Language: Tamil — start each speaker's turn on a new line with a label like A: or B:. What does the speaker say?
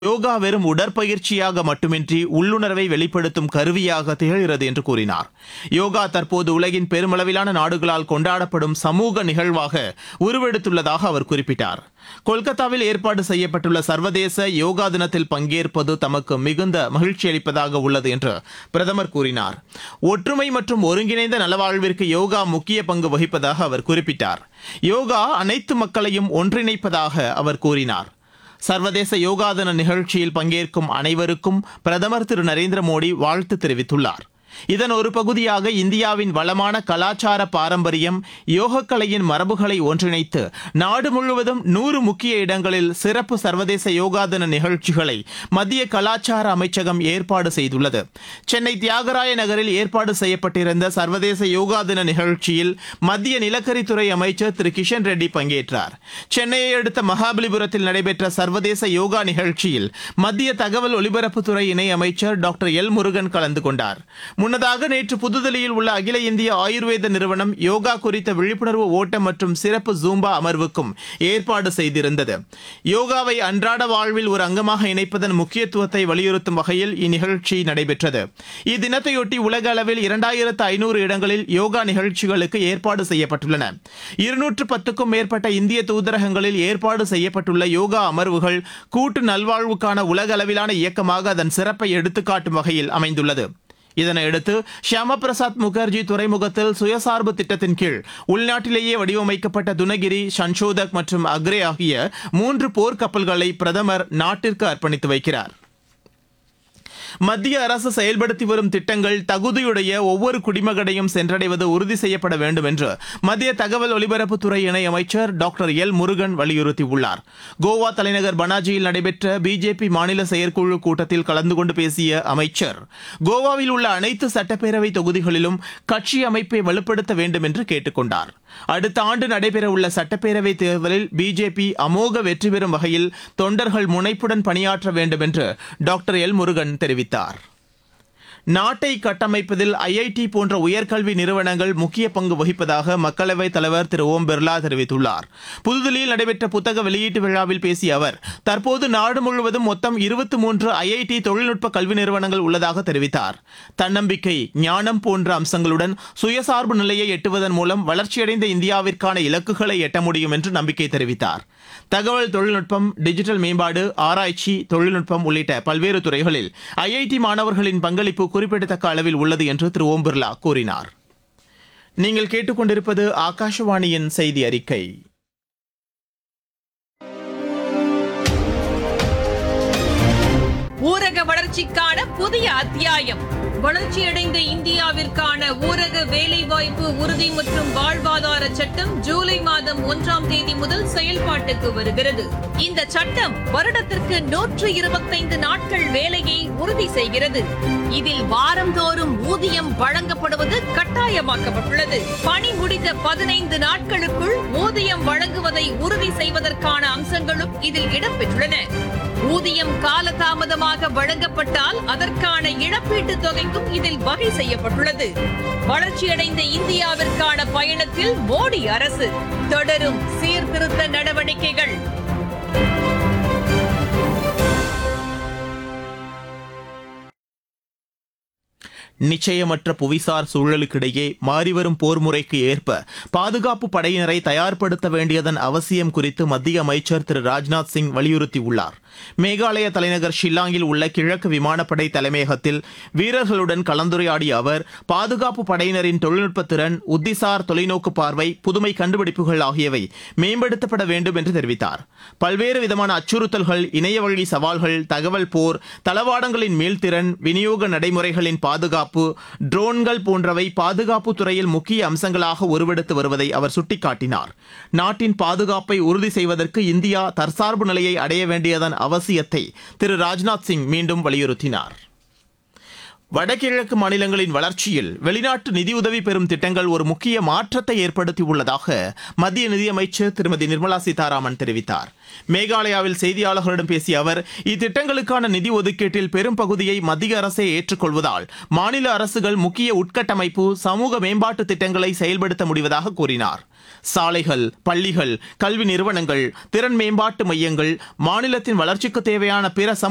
A: யோகா வெறும் உடற்பயிற்சியாக மட்டுமின்றி உள்ளுணர்வை வெளிப்படுத்தும் கருவியாக திகழ்கிறது என்று கூறினார் யோகா தற்போது உலகின் பெருமளவிலான நாடுகளால் கொண்டாடப்படும் சமூக நிகழ்வாக உருவெடுத்துள்ளதாக அவர் குறிப்பிட்டார் கொல்கத்தாவில் ஏற்பாடு செய்யப்பட்டுள்ள சர்வதேச யோகா தினத்தில் பங்கேற்பது தமக்கு மிகுந்த மகிழ்ச்சி அளிப்பதாக உள்ளது என்று பிரதமர் கூறினார் ஒற்றுமை மற்றும் ஒருங்கிணைந்த நலவாழ்விற்கு யோகா முக்கிய பங்கு வகிப்பதாக அவர் குறிப்பிட்டார் யோகா அனைத்து மக்களையும் ஒன்றிணைப்பதாக அவர் கூறினார் சர்வதேச யோகா தின நிகழ்ச்சியில் பங்கேற்கும் அனைவருக்கும் பிரதமர் திரு நரேந்திர மோடி வாழ்த்து தெரிவித்துள்ளார் இதன் ஒரு பகுதியாக இந்தியாவின் வளமான கலாச்சார பாரம்பரியம் யோகக்கலையின் மரபுகளை ஒன்றிணைத்து நாடு முழுவதும் நூறு முக்கிய இடங்களில் சிறப்பு சர்வதேச யோகா தின நிகழ்ச்சிகளை மத்திய கலாச்சார அமைச்சகம் ஏற்பாடு செய்துள்ளது சென்னை தியாகராய நகரில் ஏற்பாடு செய்யப்பட்டிருந்த சர்வதேச யோகா தின நிகழ்ச்சியில் மத்திய நிலக்கரித்துறை அமைச்சர் திரு கிஷன் ரெட்டி பங்கேற்றார் சென்னையை அடுத்த மகாபலிபுரத்தில் நடைபெற்ற சர்வதேச யோகா நிகழ்ச்சியில் மத்திய தகவல் ஒலிபரப்புத்துறை இணை அமைச்சர் டாக்டர் எல் முருகன் கலந்து கொண்டார் முன்னதாக நேற்று புதுதில்லியில் உள்ள அகில இந்திய ஆயுர்வேத நிறுவனம் யோகா குறித்த விழிப்புணர்வு ஓட்டம் மற்றும் சிறப்பு ஜூம்பா அமர்வுக்கும் ஏற்பாடு செய்திருந்தது யோகாவை அன்றாட வாழ்வில் ஒரு அங்கமாக இணைப்பதன் முக்கியத்துவத்தை வலியுறுத்தும் வகையில் இந்நிகழ்ச்சி நடைபெற்றது இத்தினத்தையொட்டி உலக அளவில் இரண்டாயிரத்து ஐநூறு இடங்களில் யோகா நிகழ்ச்சிகளுக்கு ஏற்பாடு செய்யப்பட்டுள்ளன இருநூற்று பத்துக்கும் மேற்பட்ட இந்திய தூதரகங்களில் ஏற்பாடு செய்யப்பட்டுள்ள யோகா அமர்வுகள் கூட்டு நல்வாழ்வுக்கான உலக அளவிலான இயக்கமாக அதன் சிறப்பை எடுத்துக்காட்டும் வகையில் அமைந்துள்ளது இதனையடுத்து ஷியாமா பிரசாத் முகர்ஜி துறைமுகத்தில் சுயசார்பு திட்டத்தின் கீழ் உள்நாட்டிலேயே வடிவமைக்கப்பட்ட துனகிரி சன்ஷோதக் மற்றும் அக்ரே ஆகிய மூன்று போர்க்கப்பல்களை பிரதமர் நாட்டிற்கு அர்ப்பணித்து வைக்கிறார் மத்திய அரசு செயல்படுத்தி வரும் திட்டங்கள் தகுதியுடைய ஒவ்வொரு குடிமகனையும் சென்றடைவது உறுதி செய்யப்பட வேண்டும் என்று மத்திய தகவல் ஒலிபரப்புத்துறை இணை அமைச்சர் டாக்டர் எல் முருகன் வலியுறுத்தியுள்ளார் கோவா தலைநகர் பனாஜியில் நடைபெற்ற பிஜேபி மாநில செயற்குழு கூட்டத்தில் கலந்து கொண்டு பேசிய அமைச்சர் கோவாவில் உள்ள அனைத்து சட்டப்பேரவை தொகுதிகளிலும் கட்சி அமைப்பை வலுப்படுத்த வேண்டும் என்று கேட்டுக்கொண்டார் அடுத்த ஆண்டு நடைபெறவுள்ள சட்டப்பேரவை தேர்தலில் பிஜேபி அமோக வெற்றி பெறும் வகையில் தொண்டர்கள் முனைப்புடன் பணியாற்ற வேண்டும் என்று டாக்டர் எல் முருகன் தெரிவித்தார் நாட்டை கட்டமைப்பதில் ஐஐடி போன்ற உயர்கல்வி நிறுவனங்கள் முக்கிய பங்கு வகிப்பதாக மக்களவைத் தலைவர் திரு ஓம் பிர்லா தெரிவித்துள்ளார் புதுதில்லியில் நடைபெற்ற புத்தக வெளியீட்டு விழாவில் பேசிய அவர் தற்போது நாடு முழுவதும் மொத்தம் இருபத்தி மூன்று ஐஐடி தொழில்நுட்ப கல்வி நிறுவனங்கள் உள்ளதாக தெரிவித்தார் தன்னம்பிக்கை ஞானம் போன்ற அம்சங்களுடன் சுயசார்பு நிலையை எட்டுவதன் மூலம் வளர்ச்சியடைந்த இந்தியாவிற்கான இலக்குகளை எட்ட முடியும் என்று நம்பிக்கை தெரிவித்தார் தகவல் தொழில்நுட்பம் டிஜிட்டல் மேம்பாடு ஆராய்ச்சி தொழில்நுட்பம் உள்ளிட்ட பல்வேறு துறைகளில் ஐஐடி மாணவர்களின் பங்களிப்பு குறிப்பிடத்தக்க அளவில் உள்ளது என்று திரு ஓம் பிர்லா கூறினார் நீங்கள் கேட்டுக்கொண்டிருப்பது ஆகாஷவாணியின் செய்தி அறிக்கை
B: ஊரக வளர்ச்சிக்கான புதிய அத்தியாயம் வளர்ச்சியடைந்த இந்தியாவிற்கான ஊரக வேலைவாய்ப்பு உறுதி மற்றும் வாழ்வாதார சட்டம் ஜூலை மாதம் ஒன்றாம் தேதி முதல் செயல்பாட்டுக்கு வருகிறது இந்த சட்டம் வருடத்திற்கு நூற்று இருபத்தைந்து நாட்கள் வேலையை உறுதி செய்கிறது இதில் வாரந்தோறும் ஊதியம் வழங்கப்படுவது கட்டாயமாக்கப்பட்டுள்ளது பணி முடிந்த பதினைந்து நாட்களுக்குள் ஊதியம் வழங்குவதை உறுதி செய்வதற்கான அம்சங்களும் இதில் இடம்பெற்றுள்ளன ஊதியம் காலதாமதமாக வழங்கப்பட்டால் அதற்கான இழப்பீட்டுத் தொகைக்கும் இதில் வகை செய்யப்பட்டுள்ளது வளர்ச்சியடைந்த இந்தியாவிற்கான பயணத்தில் மோடி அரசு தொடரும் சீர்திருத்த நடவடிக்கைகள்
A: நிச்சயமற்ற புவிசார் சூழலுக்கிடையே மாறிவரும் போர் முறைக்கு ஏற்ப பாதுகாப்பு படையினரை தயார்படுத்த வேண்டியதன் அவசியம் குறித்து மத்திய அமைச்சர் திரு ராஜ்நாத் சிங் வலியுறுத்தியுள்ளார் மேகாலய தலைநகர் ஷில்லாங்கில் உள்ள கிழக்கு விமானப்படை தலைமையகத்தில் வீரர்களுடன் கலந்துரையாடிய அவர் பாதுகாப்பு படையினரின் தொழில்நுட்ப திறன் உத்திசார் தொலைநோக்கு பார்வை புதுமை கண்டுபிடிப்புகள் ஆகியவை மேம்படுத்தப்பட வேண்டும் என்று தெரிவித்தார் பல்வேறு விதமான அச்சுறுத்தல்கள் இணையவழி சவால்கள் தகவல் போர் தளவாடங்களின் மீள்திறன் விநியோக நடைமுறைகளின் பாதுகாப்பு ட்ரோன்கள் போன்றவை பாதுகாப்பு துறையில் முக்கிய அம்சங்களாக உருவெடுத்து வருவதை அவர் சுட்டிக்காட்டினார் நாட்டின் பாதுகாப்பை உறுதி செய்வதற்கு இந்தியா தற்சார்பு நிலையை அடைய வேண்டியதன் அவசியத்தை திரு ராஜ்நாத் சிங் மீண்டும் வலியுறுத்தினார் வடகிழக்கு மாநிலங்களின் வளர்ச்சியில் வெளிநாட்டு நிதியுதவி பெறும் திட்டங்கள் ஒரு முக்கிய மாற்றத்தை ஏற்படுத்தியுள்ளதாக மத்திய நிதியமைச்சர் திருமதி நிர்மலா சீதாராமன் தெரிவித்தார் மேகாலயாவில் செய்தியாளர்களிடம் பேசிய அவர் இத்திட்டங்களுக்கான நிதி ஒதுக்கீட்டில் பெரும் பகுதியை மத்திய அரசே ஏற்றுக்கொள்வதால் மாநில அரசுகள் முக்கிய உட்கட்டமைப்பு சமூக மேம்பாட்டு திட்டங்களை செயல்படுத்த முடிவதாக கூறினார் சாலைகள் பள்ளிகள் கல்வி நிறுவனங்கள் திறன் மேம்பாட்டு மையங்கள் மாநிலத்தின் வளர்ச்சிக்கு தேவையான பிற